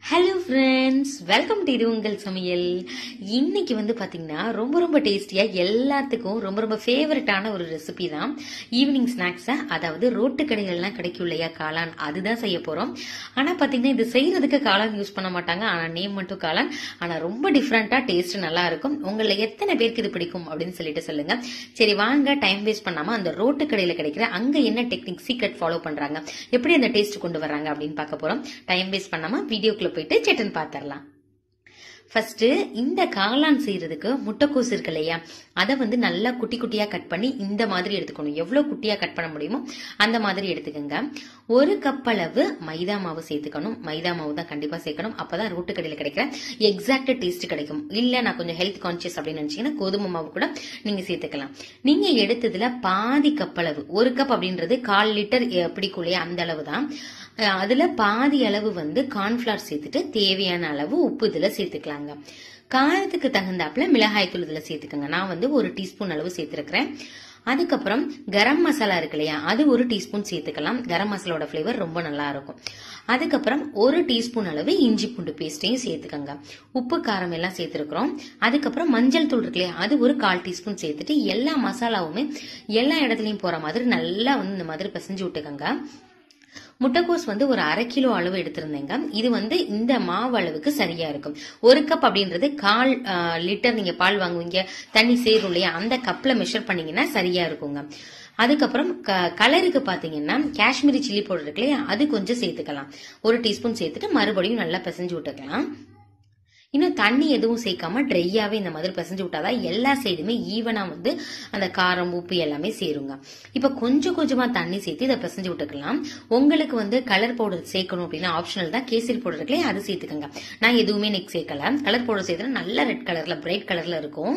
hello friends welcome to இது உங்கள் சமையல் இன்னைக்கு வந்து பாத்தீங்கன்னா ரொம்ப ரொம்ப டேஸ்டியா எல்லாத்துக்கும் ரொம்ப ரொம்ப ஃபேவரட்டான ஒரு ரெசிபி தான் ஈவினிங் ஸ்நாக்ஸா அதாவது ரோட்டு கடைகள்லாம் கிடைக்கும் இல்லையா காளான் அதுதான் செய்ய போறோம் ஆனா பாத்தீங்கன்னா இது செய்யறதுக்கு காளான் யூஸ் பண்ண மாட்டாங்க ஆனா நேம் மட்டும் காளான் ஆனா ரொம்ப டிஃப்ரெண்டா டேஸ்ட் நல்லா இருக்கும் உங்களை எத்தனை பேருக்கு இது பிடிக்கும் அப்படின்னு சொல்லிட்டு சொல்லுங்க சரி வாங்க டைம் வேஸ்ட் பண்ணாம அந்த ரோட்டு கடையில கிடைக்கிற அங்க என்ன டெக்னிக் சீக்ரெட் ஃபாலோ பண்றாங்க எப்படி அந்த டேஸ்ட் கொண்டு வர்றாங்க அப்படின்னு பார்க்க போறோம் டைம் வேஸ்ட் பண்ணாம வீடியோக்குள்ள போயிட்டு சட்டன் பார்த்துடலாம் ஃபர்ஸ்ட் இந்த காளான் செய்யறதுக்கு முட்டைக்கோஸ் இருக்கு இல்லையா அதை வந்து நல்லா குட்டி குட்டியா கட் பண்ணி இந்த மாதிரி எடுத்துக்கணும் எவ்வளவு குட்டியா கட் பண்ண முடியுமோ அந்த மாதிரி எடுத்துக்கோங்க ஒரு கப் அளவு மைதா மாவு சேர்த்துக்கணும் மைதா மாவு தான் கண்டிப்பா சேர்க்கணும் அப்பதான் ரோட்டு கடையில் கிடைக்கிற எக்ஸாக்ட் டேஸ்ட் கிடைக்கும் இல்ல நான் கொஞ்சம் ஹெல்த் கான்சியஸ் அப்படின்னு நினைச்சீங்கன்னா கோதுமை மாவு கூட நீங்க சேர்த்துக்கலாம் நீங்க எடுத்ததுல பாதி கப் அளவு ஒரு கப் அப்படின்றது கால் லிட்டர் பிடிக்கும் இல்லையா அந்த அளவு தான் அஹ் அதுல பாதி அளவு வந்து கார்ன்ஃபிளவர் சேர்த்துட்டு தேவையான அளவு உப்பு இதுல சேர்த்துக்கலாங்க காரத்துக்கு தகுந்தாப்புல மிளகாய் தூள் இதுல சேர்த்துக்கோங்க நான் வந்து ஒரு டீஸ்பூன் அளவு சேர்த்திருக்கிறேன் அதுக்கப்புறம் கரம் மசாலா இருக்கு இல்லையா அது ஒரு டீஸ்பூன் சேர்த்துக்கலாம் கரம் மசாலாவோட ஃபிளேவர் ரொம்ப நல்லா இருக்கும் அதுக்கப்புறம் ஒரு டீஸ்பூன் அளவு இஞ்சி பூண்டு பேஸ்ட்டையும் சேர்த்துக்கோங்க உப்பு காரம் எல்லாம் சேர்த்துருக்குறோம் அதுக்கப்புறம் மஞ்சள் தூள் இருக்கு இல்லையா அது ஒரு கால் டீஸ்பூன் சேர்த்துட்டு எல்லா மசாலாவுமே எல்லா இடத்துலயும் போற மாதிரி நல்லா வந்து இந்த மாதிரி பிசைஞ்சு விட்டுக்கோங்க முட்டைக்கோஸ் வந்து ஒரு அரை கிலோ அளவு எடுத்திருந்தேங்க இது வந்து இந்த மாவு அளவுக்கு சரியா இருக்கும் ஒரு கப் அப்படின்றது கால் லிட்டர் நீங்க பால் வாங்குவீங்க தண்ணி சேரும் இல்லையா அந்த கப்ல மெஷர் பண்ணீங்கன்னா சரியா இருக்குங்க அதுக்கப்புறம் கலருக்கு பாத்தீங்கன்னா காஷ்மீரி சில்லி பவுடர் இருக்கு இல்லையா அது கொஞ்சம் சேர்த்துக்கலாம் ஒரு டீஸ்பூன் சேர்த்துட்டு மறுபடியும் நல்லா பிசைஞ்சு விட்டுக்கலாம் இன்னும் தண்ணி எதுவும் சேர்க்காம ட்ரையாவே இந்த மாதிரி பிசைஞ்சு விட்டாதான் எல்லா சைடுமே ஈவனா வந்து அந்த காரம் உப்பு எல்லாமே சேருங்க இப்ப கொஞ்சம் கொஞ்சமா தண்ணி சேர்த்து இதை பிசைஞ்சு விட்டுக்கலாம் உங்களுக்கு வந்து கலர் பவுடர் சேர்க்கணும் அப்படின்னா ஆப்ஷனல் தான் கேசரி பவுடர் இருக்குல்லையே அது சேர்த்துக்கோங்க நான் எதுவுமே நெக் சேர்க்கல கலர் பவுடர் சேர்த்தா நல்ல ரெட் கலர்ல பிரைட் கலர்ல இருக்கும்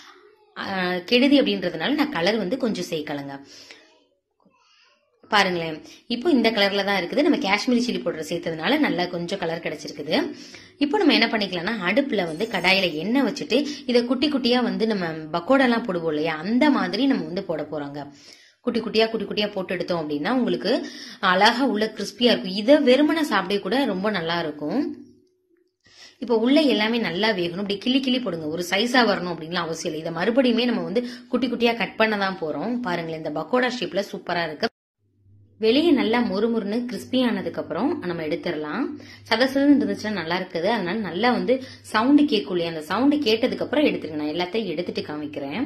கெடுதி அப்படின்றதுனால நான் கலர் வந்து கொஞ்சம் சேர்க்கலங்க பாருங்களேன் இப்போ இந்த கலர்ல தான் இருக்குது நம்ம காஷ்மீரி சில்லி பவுடர் சேர்த்ததுனால நல்லா கொஞ்சம் கலர் கிடைச்சிருக்குது இப்போ நம்ம என்ன பண்ணிக்கலாம்னா அடுப்புல வந்து கடாயில எண்ணெய் வச்சுட்டு இதை குட்டி குட்டியா வந்து நம்ம பக்கோடெல்லாம் போடுவோம் இல்லையா அந்த மாதிரி நம்ம வந்து போட போறோங்க குட்டி குட்டியா குட்டி குட்டியா போட்டு எடுத்தோம் அப்படின்னா உங்களுக்கு அழகா உள்ள கிறிஸ்பியா இருக்கும் இதை வெறுமனை சாப்பிட கூட ரொம்ப நல்லா இருக்கும் இப்போ உள்ள எல்லாமே நல்லா வேகணும் இப்படி கிளி கிளி போடுங்க ஒரு சைஸா வரணும் அப்படின்லாம் அவசியம் இல்லை இதை மறுபடியுமே நம்ம வந்து குட்டி குட்டியா கட் பண்ண தான் போறோம் பாருங்களேன் இந்த பக்கோடா ஷேப்ல சூப்பரா இருக்கு வெளியே நல்லா முறுமுறுன்னு கிறிஸ்பி ஆனதுக்கு அப்புறம் நம்ம எடுத்துடலாம் சதசதுன்னு இருந்துச்சுன்னா நல்லா இருக்குது அதனால நல்லா வந்து சவுண்டு கேட்கும் இல்லையா அந்த சவுண்டு கேட்டதுக்கு அப்புறம் எடுத்துருங்க நான் எல்லாத்தையும் எடுத்துட்டு காமிக்கிறேன்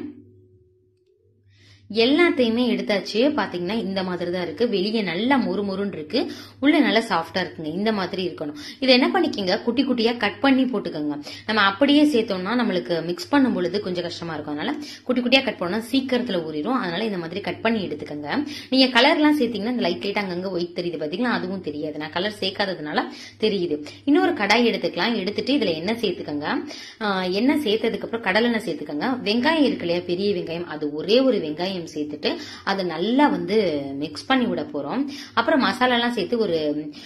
எல்லாத்தையுமே எடுத்தாச்சு பாத்தீங்கன்னா இந்த மாதிரி தான் இருக்கு வெளியே நல்லா முறுமுறுன்னு இருக்கு உள்ள நல்லா சாஃப்டா இருக்குங்க இந்த மாதிரி இருக்கணும் இதை என்ன பண்ணிக்கங்க குட்டி குட்டியா கட் பண்ணி போட்டுக்கோங்க நம்ம அப்படியே சேர்த்தோம்னா நம்மளுக்கு மிக்ஸ் பண்ணும் பொழுது கொஞ்சம் கஷ்டமா இருக்கும் அதனால குட்டி குட்டியா கட் பண்ணா சீக்கிரத்துல ஊறிடும் அதனால இந்த மாதிரி கட் பண்ணி எடுத்துக்கோங்க நீங்க கலர் எல்லாம் சேர்த்தீங்கன்னா இந்த லைட் லைட் அங்கங்க ஒயிட் தெரியுது பாத்தீங்களா அதுவும் தெரியாது நான் கலர் சேர்க்காததுனால தெரியுது இன்னொரு கடாய் எடுத்துக்கலாம் எடுத்துட்டு இதுல எண்ணெய் சேர்த்துக்கோங்க எண்ணெய் சேர்த்ததுக்கு அப்புறம் கடலெண்ணெய் சேர்த்துக்கோங்க வெங்காயம் இருக்கு இல்லையா பெரிய வெங்காயம் அது ஒரே ஒரு வெங்காயம் வெங்காயம் சேர்த்துட்டு அதை நல்லா வந்து மிக்ஸ் பண்ணி விட போறோம் அப்புறம் மசாலாலாம் சேர்த்து ஒரு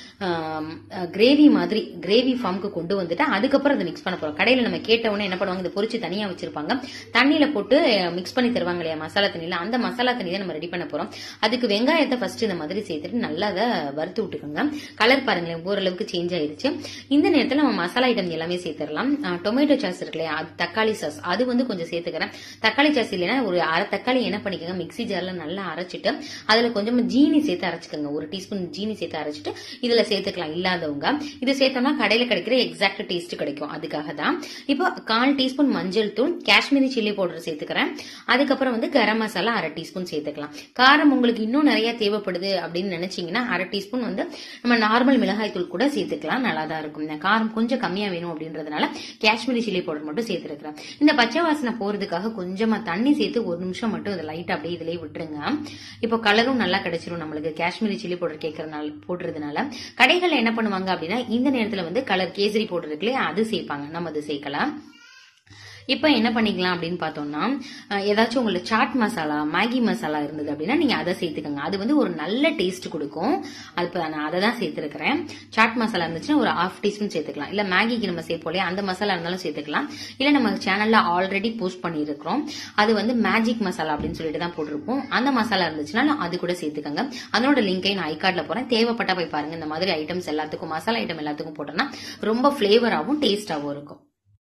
கிரேவி மாதிரி கிரேவி ஃபார்முக்கு கொண்டு வந்துட்டு அதுக்கப்புறம் அதை மிக்ஸ் பண்ண போறோம் கடையில நம்ம கேட்டவொடனே என்ன பண்ணுவாங்க இந்த பொரிச்சு தனியா வச்சிருப்பாங்க தண்ணியில போட்டு மிக்ஸ் பண்ணி தருவாங்க இல்லையா மசாலா தண்ணியில அந்த மசாலா தண்ணி தான் நம்ம ரெடி பண்ண போறோம் அதுக்கு வெங்காயத்தை ஃபர்ஸ்ட் இந்த மாதிரி சேர்த்துட்டு நல்லா அதை வறுத்து விட்டுக்கோங்க கலர் பாருங்களேன் ஓரளவுக்கு சேஞ்ச் ஆயிருச்சு இந்த நேரத்தில் நம்ம மசாலா ஐட்டம் எல்லாமே சேர்த்துடலாம் டொமேட்டோ சாஸ் இருக்கு இல்லையா தக்காளி சாஸ் அது வந்து கொஞ்சம் சேர்த்துக்கிறேன் தக்காளி சாஸ் இல்லைன்னா ஒரு அரை தக்காளி என்ன பண்ணி பண்ணிக்கோங்க மிக்சி ஜார்ல நல்லா அரைச்சிட்டு அதுல கொஞ்சமா ஜீனி சேர்த்து அரைச்சிக்கோங்க ஒரு டீஸ்பூன் ஜீனி சேர்த்து அரைச்சிட்டு இதுல சேர்த்துக்கலாம் இல்லாதவங்க இது சேர்த்தோம்னா கடையில கிடைக்கிற எக்ஸாக்ட் டேஸ்ட் கிடைக்கும் அதுக்காக தான் இப்போ கால் டீஸ்பூன் மஞ்சள் தூள் காஷ்மீரி சில்லி பவுடர் சேர்த்துக்கிறேன் அதுக்கப்புறம் வந்து கரம் மசாலா அரை டீஸ்பூன் சேர்த்துக்கலாம் காரம் உங்களுக்கு இன்னும் நிறைய தேவைப்படுது அப்படின்னு நினைச்சீங்கன்னா அரை டீஸ்பூன் வந்து நம்ம நார்மல் மிளகாய் தூள் கூட சேர்த்துக்கலாம் நல்லா தான் இருக்கும் காரம் கொஞ்சம் கம்மியா வேணும் அப்படின்றதுனால காஷ்மீரி சில்லி பவுடர் மட்டும் சேர்த்துருக்கிறேன் இந்த பச்சை வாசனை போறதுக்காக கொஞ்சமா தண்ணி சேர்த்து ஒரு நிமிஷம் மட்டும் இதை லைட் அப்படியே இதுலயே விட்டுருங்க இப்போ கலரும் நல்லா கிடைச்சிரும் நம்மளுக்கு காஷ்மீரி சில்லி பவுடர் கேட்கறதுனால போடுறதுனால கடைகள்ல என்ன பண்ணுவாங்க அப்படின்னா இந்த நேரத்துல வந்து கலர் கேசரி பவுடர் இருக்குல்லையே அது சேர்ப்பாங்க நம்ம அது சேர்க்கலாம் இப்போ என்ன பண்ணிக்கலாம் அப்படின்னு பார்த்தோம்னா அஹ், ஏதாச்சும் உங்களுக்கு சாட் மசாலா மேகி மசாலா இருந்தது அப்படின்னா நீங்க அதை சேர்த்துக்கோங்க அது வந்து ஒரு நல்ல டேஸ்ட் கொடுக்கும் அது இப்போ நான் அதை தான் சேர்த்துருக்கிறேன் சாட் மசாலா இருந்துச்சுன்னா ஒரு ஹாஃப் டீஸ்பூன் சேர்த்துக்கலாம் இல்ல மேகிக்கு நம்ம சேர்ப்போம் இல்லையா அந்த மசாலா இருந்தாலும் சேர்த்துக்கலாம் இல்ல நம்ம சேனல்ல ஆல்ரெடி போஸ்ட் பண்ணியிருக்கிறோம் அது வந்து மேஜிக் மசாலா அப்படின்னு சொல்லிட்டு தான் போட்டிருப்போம் அந்த மசாலா இருந்துச்சுன்னா அது கூட சேர்த்துக்கோங்க அதனோட லிங்கை நான் ஐகார்ட்ல போறேன் தேவைப்பட்டா போய் பாருங்க இந்த மாதிரி ஐட்டம்ஸ் எல்லாத்துக்கும் மசாலா ஐட்டம் எல்லாத்துக்கும் போட்டோம்னா ரொம்ப ஃபிளேவராகவும் டேஸ்டாகவும் இருக்கும்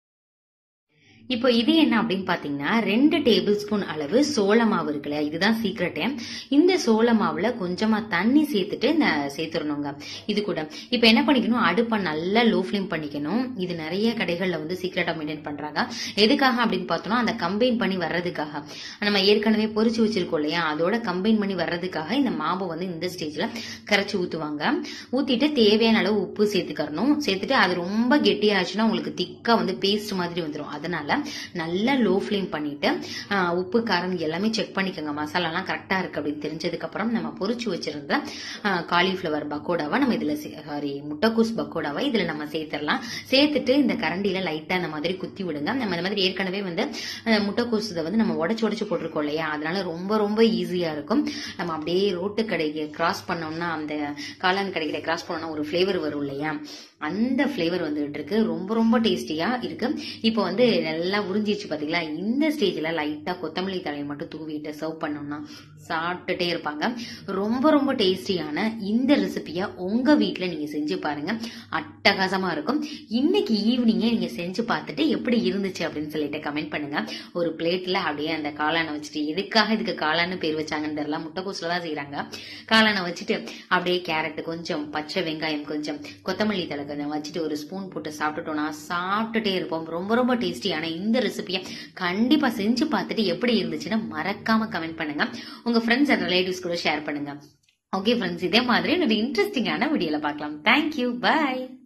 இப்போ இது என்ன அப்படின்னு பாத்தீங்கன்னா ரெண்டு டேபிள் ஸ்பூன் அளவு சோள மாவு இருக்கு இல்லையா இதுதான் சீக்ரெட்டே இந்த சோள மாவுல கொஞ்சமா தண்ணி சேர்த்துட்டு இந்த சேர்த்துடணுங்க இது கூட இப்போ என்ன பண்ணிக்கணும் அடுப்பை நல்லா லோ ஃப்ளேம் பண்ணிக்கணும் இது நிறைய கடைகள்ல வந்து சீக்ரெட்டா மெயின்டைன் பண்றாங்க எதுக்காக அப்படின்னு பார்த்தோம்னா அந்த கம்பைன் பண்ணி வர்றதுக்காக நம்ம ஏற்கனவே பொரிச்சு வச்சிருக்கோம் இல்லையா அதோட கம்பைன் பண்ணி வர்றதுக்காக இந்த மாவை வந்து இந்த ஸ்டேஜ்ல கரைச்சி ஊத்துவாங்க ஊத்திட்டு தேவையான அளவு உப்பு சேர்த்துக்கறணும் சேர்த்துட்டு அது ரொம்ப கெட்டியாச்சுன்னா உங்களுக்கு திக்கா வந்து பேஸ்ட் மாதிரி வந்துடும் அதனால நல்லா லோ ஃப்ளேம் பண்ணிட்டு ஆஹ், உப்பு காரம் எல்லாமே செக் பண்ணிக்கோங்க மசாலாலாம் கரெக்டா இருக்கு அப்படின்னு தெரிஞ்சதுக்கு அப்புறம் நம்ம பொரிச்சு வச்சிருந்த காலிஃபிளவர் பக்கோடாவை நம்ம இதுல சாரி முட்டைக்கூஸ் பக்கோடாவை இதுல நம்ம சேர்த்துடலாம் சேர்த்துட்டு இந்த கரண்டியில லைட்டா இந்த மாதிரி குத்தி விடுங்க நம்ம இந்த மாதிரி ஏற்கனவே வந்து அஹ், முட்டைக்கூஸ் இதை வந்து நம்ம உடச்சு உடச்சு போட்டிருக்கோம் இல்லையா அதனால ரொம்ப ரொம்ப ஈஸியா இருக்கும் நம்ம அப்படியே ரோட்டு கடைக்கு கிராஸ் பண்ணோம்னா அந்த காளான் கடைக்கிட்ட கிராஸ் பண்ணோம்னா ஒரு ஃபிளேவர் வரும் இல்லையா அந்த ஃபிளேவர் வந்துகிட்டு இருக்கு ரொம்ப ரொம்ப டேஸ்டியா இருக்கு இப்போ வந்து நல்லா உறிஞ்சிச்சு பாத்தீங்களா இந்த ஸ்டேஜ்ல லைட்டா கொத்தமல்லி தலையை மட்டும் தூவிட்டு சர்வ் பண்ணோம்னா சாப்பிட்டுட்டே இருப்பாங்க ரொம்ப ரொம்ப டேஸ்டியான இந்த ரெசிபியை உங்க வீட்ல நீங்க செஞ்சு பாருங்க அட்டகாசமா இருக்கும் இன்னைக்கு ஈவினிங்கே நீங்க செஞ்சு பார்த்துட்டு எப்படி இருந்துச்சு அப்படின்னு சொல்லிட்டு கமெண்ட் பண்ணுங்க ஒரு பிளேட்ல அப்படியே அந்த காளானை வச்சுட்டு எதுக்காக இதுக்கு காளான்னு பேர் வச்சாங்கன்னு தெரியல முட்டைக்கோஸ்ல தான் செய்யறாங்க காளானை வச்சுட்டு அப்படியே கேரட் கொஞ்சம் பச்சை வெங்காயம் கொஞ்சம் கொத்தமல்லி தலை கொஞ்சம் வச்சுட்டு ஒரு ஸ்பூன் போட்டு சாப்பிட்டுட்டோம்னா சாப்பிட்டுட்டே இருப்போம் ரொம்ப ரொம்ப டேஸ்டியான இந்த ரெசிபியை கண்டிப்பா செஞ்சு பார்த்துட்டு எப்படி இருந்துச்சுன்னு மறக்காம கமெண்ட் பண்ணுங்க உங்க ஃப்ரெண்ட்ஸ் அண்ட் ரிலேட்டிவ்ஸ் கூட ஷேர் பண்ணுங்க ஓகே ஃப்ரெண்ட்ஸ் இதே மாதிரி ஒரு இன்ட்ரெஸ்டிங்கான வீடியோல பார்க்கலாம் தேங்க்யூ பை